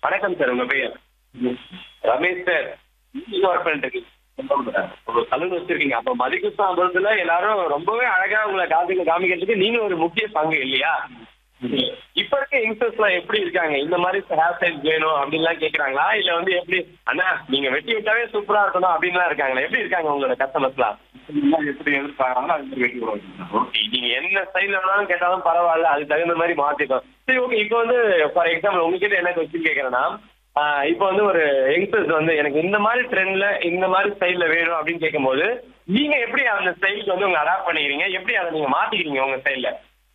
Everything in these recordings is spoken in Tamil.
வணக்கம் சார் உங்க பெயர் ரமேஷ் சார் நீங்க ஒர்க் பண்ணிட்டு இருக்கீங்க ஒரு சலூன் வச்சிருக்கீங்க அப்ப மதிக்குசாபுரத்துல எல்லாரும் ரொம்பவே அழகா உங்களை காமிக்க காமிக்கிறதுக்கு நீங்க ஒரு முக்கிய பங்கு இல்லையா இப்ப இருக்க யங்ஸ்டர்ஸ் எல்லாம் எப்படி இருக்காங்க இந்த மாதிரி ஹேர் ஸ்டைல் வேணும் அப்படின்லாம் கேக்குறாங்களா இல்ல வந்து எப்படி அண்ணா நீங்க வெட்டி விட்டாவே சூப்பரா இருக்கணும் அப்படின்லாம் இருக்காங்களா எப்படி இருக்காங்க உங்களோட கஸ்டமர்ஸ்லாம் எப்படி எதிர்பார்க்கறாங்களோ அது மாதிரி வெட்டி விடுவாங்க ஓகே நீங்க என்ன ஸ்டைல் வேணாலும் கேட்டாலும் பரவாயில்ல அதுக்கு தகுந்த மாதிரி மாத்திட்டோம் சரி ஓகே இப்போ வந்து ஃபார் எக்ஸாம்பிள் உங்ககிட்ட என்ன கொஸ்டின் கேட்கறேன்னா ஆஹ் இப்போ வந்து ஒரு யங்ஸ்டர்ஸ் வந்து எனக்கு இந்த மாதிரி ட்ரெண்ட்ல இந்த மாதிரி ஸ்டைல்ல வேணும் அப்படின்னு கேட்கும்போது நீங்க எப்படி அந்த ஸ்டைலுக்கு வந்து உங்க அடாப்ட் பண்ணிக்கிறீங்க எப்படி அதை நீங்க மாத்திக்கிறீங்க உங்க ஸ்டைல்ல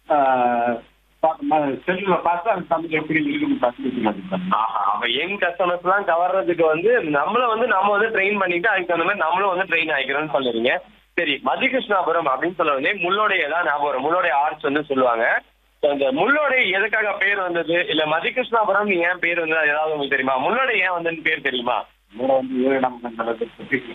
செல்லுல பார்த்தா அந்த தமிழ் எப்படி இருக்குன்னு பார்த்து அப்ப யங் கஸ்டமர்ஸ் எல்லாம் கவர்றதுக்கு வந்து நம்மள வந்து நம்ம வந்து ட்ரெயின் பண்ணிட்டு அதுக்கு தகுந்த மாதிரி நம்மளும் வந்து ட்ரெயின் ஆகிக்கிறோம்னு சொல்லுறீங்க சரி மதிகிருஷ்ணாபுரம் அப்படின்னு சொல்ல வந்து முள்ளோடைய தான் ஞாபகம் வரும் முள்ளோடைய ஆர்ட்ஸ் வந்து சொல்லுவாங்க So, இந்த முள்ளோடை எதுக்காக பேர் வந்தது இல்ல மதிகிருஷ்ணாபுரம் ஏன் பேர் வந்தது அது ஏதாவது உங்களுக்கு தெரியுமா முள்ளோடை ஏன் வந்ததுன்னு பேர் தெரியுமா இவரை வந்து நமக்கு அந்த அளவுக்கு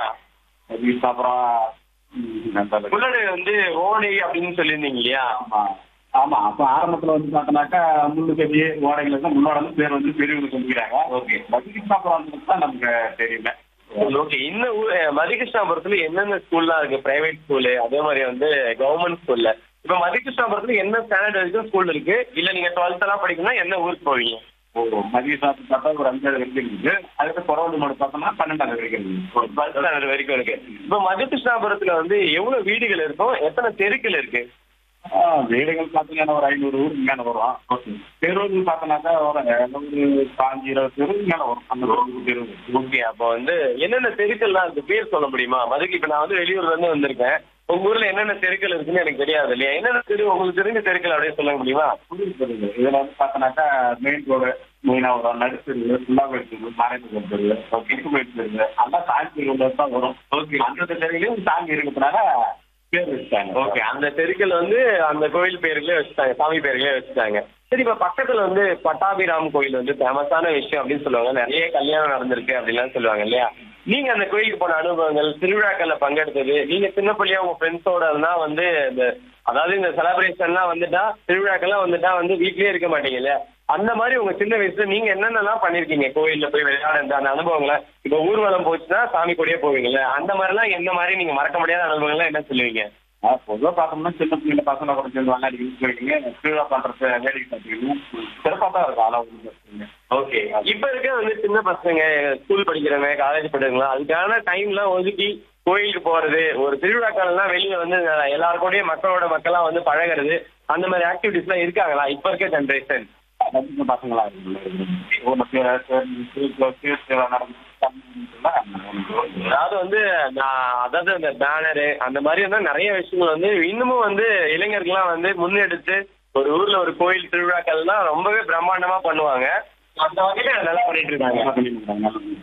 அப்புறம் ம், அந்த அளவுக்கு. முள்ளோடை வந்து ஓடை அப்படின்னு சொல்லியிருந்தீங்க இல்லையா ஆமா ஆமா அப்ப ஆரம்பத்துல வந்து பார்த்தோம்னாக்கா முள்ளு பெரிய ஓடைகள் வந்து முன்னோட வந்து பேர் வந்து பெரியவங்க சொல்லிக்கிறாங்க ஓகே பகுதிக்கு வந்து தான் நமக்கு தெரியல ஓகே இந்த ஊர் மதிகிருஷ்ணாபுரத்துல என்னென்ன ஸ்கூல்லாம் இருக்கு பிரைவேட் ஸ்கூலு அதே மாதிரி வந்து கவர்மெண்ட் ஸ்கூல்ல இப்ப மதிகிருஷ்ணாபுரத்துல என்ன ஸ்டாண்டர்ட் வரைக்கும் ஸ்கூல் இருக்கு இல்ல நீங்க டுவெல்த் எல்லாம் படிக்கணும்னா என்ன ஊருக்கு போவீங்க ஓ மதிய சாப்பிட்டு பார்த்தா ஒரு அஞ்சாவது வரைக்கும் இருக்குது அதுக்கு குறவண்டு மாடு பார்த்தோம்னா பன்னெண்டாவது வரைக்கும் இருக்குது டுவெல்த் ஸ்டாண்டர்ட் வரைக்கும் இருக்கு இப்ப மதிகிருஷ்ணாபுரத்துல வந்து எவ்வளவு வீடுகள் இருக்கும் எத்தனை தெருக்கள் இருக்கு ஆ, வீடுகள் பார்த்தீங்கன்னா ஒரு ஐநூறு ஊருக்கு மேல வரும் தெருவுகள் பார்த்தோம்னாக்கா ஒரு ஒரு பாஞ்சு இருபது தெருவுக்கு மேல வரும் அந்த ஒரு தெருவு ஓகே அப்போ வந்து என்னென்ன தெருக்கள்லாம் இருக்கு பேர் சொல்ல முடியுமா மதுக்கு இப்ப நான் வந்து வெளியூர்ல இருந்து வந்திருக்கேன் உங்க ஊர்ல என்னென்ன தெருக்கள் இருக்குன்னு எனக்கு தெரியாது இல்லையா என்னென்ன தெரு உங்களுக்கு தெரிஞ்ச தெருக்கள் அப்படியே சொல்ல முடியுமா புதிய தெருவு இதுல வந்து பார்த்தோம்னாக்கா மெயின் ரோடு மெயினா வரும் நடுத்தெருவு ஃபுல்லாக தெருவு மறைந்து தெருவு கிழக்கு கோயில் தெருவு எல்லாம் சாமி தெருவுல தான் வரும் ஓகே அந்த தெருவிலையும் சாமி இருக்கிறதுனால பேர் வச்சுட்டாங்க ஓகே அந்த தெருக்கள் வந்து அந்த கோயில் பேர்களே வச்சுட்டாங்க சாமி பேர்களே வச்சுட்டாங்க சரி இப்ப பக்கத்துல வந்து பட்டாபிராம் கோயில் வந்து ஃபேமஸான விஷயம் அப்படின்னு சொல்லுவாங்க நிறைய கல்யாணம் நடந்திருக்கு அப்படின்லாம் சொல்லுவாங்க இல்லையா நீங்க அந்த கோயிலுக்கு போன அனுபவங்கள் திருவிழாக்கள்ல பங்கெடுத்தது நீங்க சின்ன பிள்ளையா உங்க ஃப்ரெண்ட்ஸோட இருந்தா வந்து இந்த அதாவது இந்த செலிப்ரேஷன்லாம் வந்துட்டா திருவிழாக்கெல்லாம் வந்துட்டா வந்து வீட்லயே இருக்க மாட்டீங்க இல்லையா அந்த மாதிரி உங்க சின்ன வயசுல நீங்க என்னென்னலாம் பண்ணிருக்கீங்க கோயில்ல போய் விளையாடுறது அந்த அனுபவங்களை இப்ப ஊர்வலம் போச்சுன்னா சாமி கூடயே போவீங்கல்ல அந்த மாதிரிலாம் எந்த மாதிரி நீங்க மறக்க முடியாத அனுபவங்கள்லாம் என்ன சொல்லுவீங்க பொதுவாக பார்த்தோம்னா சின்ன பிள்ளைங்க பசங்க கூட சேர்ந்து விளையாடி இருக்கீங்க திருவிழா பண்றது வேலைக்கு பார்த்துக்கீங்க சிறப்பாக தான் இருக்கும் அளவு ஓகே இப்ப இருக்க வந்து சின்ன பசங்க ஸ்கூல் படிக்கிறவங்க காலேஜ் படிக்கிறவங்க அதுக்கான டைம்லாம் ஒதுக்கி கோயிலுக்கு போறது ஒரு திருவிழாக்கள்லாம் வெளியில வந்து எல்லாரு கூடயும் மக்களோட மக்களா வந்து பழகுறது அந்த மாதிரி ஆக்டிவிட்டிஸ் எல்லாம் இருக்காங்களா இப்ப இருக்க ஜென்ரேஷன் சின்ன பசங்களா இருக்குல்ல நடந்து அதாவது வந்து நான் அதாவது அந்த பேனரு அந்த மாதிரி வந்து நிறைய விஷயங்கள் வந்து இன்னமும் வந்து இளைஞர்கள்லாம் வந்து முன்னெடுத்து ஒரு ஊர்ல ஒரு கோயில் திருவிழாக்கள்லாம் ரொம்பவே பிரம்மாண்டமா பண்ணுவாங்க அந்த வகையில நல்லா பண்ணிட்டு இருக்காங்க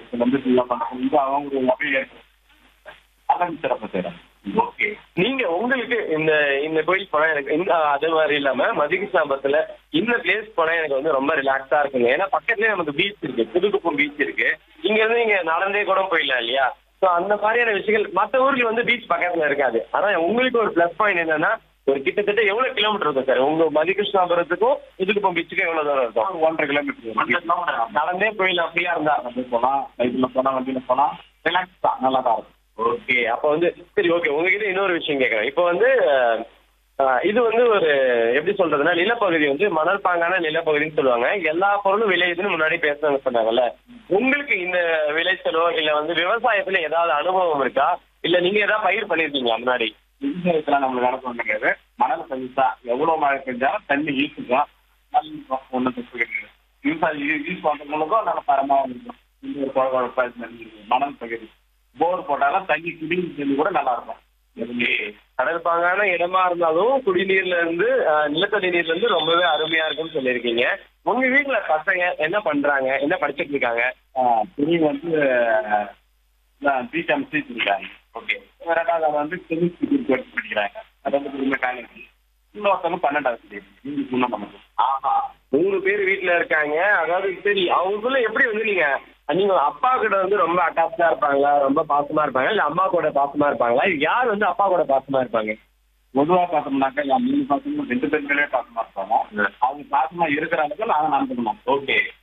ஓகே நீங்க உங்களுக்கு இந்த இந்த கோயில் போனா எனக்கு இந்த அது மாதிரி இல்லாம மதிகிருஷ்ணாபுரத்துல இந்த பிளேஸ் போனா எனக்கு வந்து ரொம்ப ரிலாக்ஸா இருக்குங்க ஏன்னா பக்கத்துலயே நமக்கு பீச் இருக்கு புதுக்குப்பம் பீச் இருக்கு இங்க இருந்து நீங்க நடந்தே கூட போயிடலாம் இல்லையா சோ அந்த மாதிரியான விஷயங்கள் மத்த ஊர்ல வந்து பீச் பக்கத்துல இருக்காது ஆனா உங்களுக்கு ஒரு பிளஸ் பாயிண்ட் என்னன்னா ஒரு கிட்டத்தட்ட எவ்வளவு கிலோமீட்டர் இருக்கும் சார் உங்க மதிகிருஷ்ணாபுரத்துக்கும் புதுக்குப்பம் பீச்சுக்கும் எவ்வளவு தூரம் இருக்கும் ஒன்றரை கிலோமீட்டர் நடந்தே போயிடலாம் ஃப்ரீயா இருந்தா போலாம் பைக்ல போனா வண்டியில போனா ரிலாக்ஸ் தான் நல்லா தான் இருக்கும் ஓகே அப்ப வந்து சரி ஓகே உங்ககிட்ட இன்னொரு விஷயம் கேட்கறேன் இப்போ வந்து அஹ், இது வந்து ஒரு எப்படி சொல்றதுன்னா நிலப்பகுதி வந்து மணல் பாங்கான நிலப்பகுதின்னு சொல்லுவாங்க எல்லா பொருளும் விளையுதுன்னு முன்னாடி பேசுறாங்க சொன்னாங்கல்ல உங்களுக்கு இந்த விளைச்சலோ இல்ல வந்து விவசாயத்துல ஏதாவது அனுபவம் இருக்கா இல்ல நீங்க ஏதாவது பயிர் பண்ணிருக்கீங்களா முன்னாடி விவசாயத்துல நம்மளுக்கு நடக்கும் கிடையாது மணல் பெஞ்சா எவ்வளவு மழை பெஞ்சாலும் தண்ணி ஈர்த்துக்கும் நல்லா ஒன்றும் தப்பு கிடையாது விவசாயம் யூ- யூஸ் பண்றவங்களுக்கும் நல்ல தரமாக இருக்கும் இந்த ஒரு குழப்ப மணல் பகுதி போர் போட்டாலும் தண்ணி குடிநீர் தண்ணி கூட நல்லா இருக்கும் ஓகே. கடல் பாங்கான இடமா இருந்தாலும் குடிநீர்ல இருந்து அஹ், நிலத்தடி நீர்ல இருந்து ரொம்பவே அருமையா இருக்கும்னு சொல்லியிருக்கீங்க உங்க வீட்டுல பசங்க என்ன பண்றாங்க என்ன படிச்சிட்டு இருக்காங்க ஆஹ் துணி வந்து பிகாம் சீட் இருக்காங்க ஓகே ரெண்டாவது அவன் வந்து கெமிஸ்ட்ரி குரூப் எடுத்து படிக்கிறாங்க அது வந்து திரும்ப காலேஜ் இன்னொருத்தவங்க பன்னெண்டாவது இங்கிலீஷ் முன்னாடி நமக்கு ஆஹா மூணு பேர் வீட்ல இருக்காங்க அதாவது சரி அவங்களுக்குள்ள எப்படி வந்து நீங்க நீங்க அப்பா கிட்ட வந்து ரொம்ப அட்டாச்சா இருப்பாங்களா ரொம்ப பாசமா இருப்பாங்க இல்ல அம்மா கூட பாசமா இருப்பாங்களா இது யார் வந்து அப்பா கூட பாசமா இருப்பாங்க பொதுவாக பார்த்தோம்னாக்கா என் மூணு பசங்களும் ரெண்டு பேருமே பாசமா இருப்பாங்க அவங்க பாசமா இருக்கிற அளவுக்கு நாங்கள் நடந்துக்கணும் ஓகே